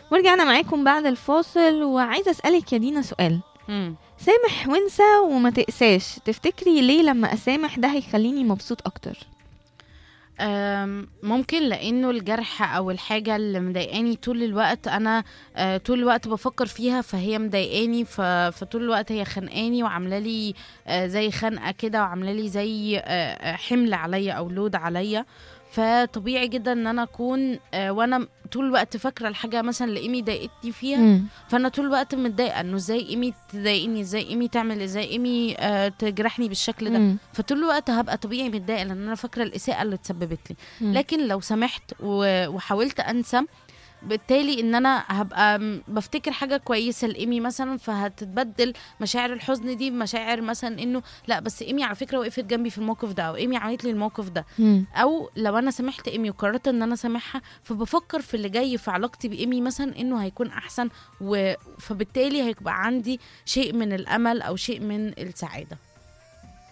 ورجعنا معاكم بعد الفاصل وعايزة أسألك يا دينا سؤال مم. سامح وانسى وما تقساش تفتكري ليه لما أسامح ده هيخليني مبسوط أكتر أم، ممكن لانه الجرح او الحاجه اللي مضايقاني طول الوقت انا آه، طول الوقت بفكر فيها فهي مضايقاني ف- فطول الوقت هي خانقاني وعامله لي آه، زي خنقه كده وعامله لي زي آه، آه، حمل عليا او لود عليا فطبيعي جدا ان انا اكون آه، وانا طول الوقت فاكره الحاجه مثلا اللي ايمي ضايقتني فيها مم. فانا طول الوقت متضايقه انه ازاي ايمي تضايقني ازاي ايمي تعمل ازاي ايمي آه، تجرحني بالشكل ده مم. فطول الوقت هبقى طبيعي متضايقه لان انا فاكره الاساءه اللي اتسببت لي مم. لكن لو سمحت و- وحاولت انسى بالتالي ان انا هبقى م- بفتكر حاجه كويسه لايمي مثلا فهتتبدل مشاعر الحزن دي بمشاعر مثلا انه لا بس ايمي على فكره وقفت جنبي في الموقف ده او ايمي عملت لي الموقف ده مم. او لو انا سامحت ايمي وقررت ان انا سامحها فبفكر في اللي جاي في علاقتي بايمي مثلا انه هيكون احسن و... فبالتالي هيبقى عندي شيء من الامل او شيء من السعاده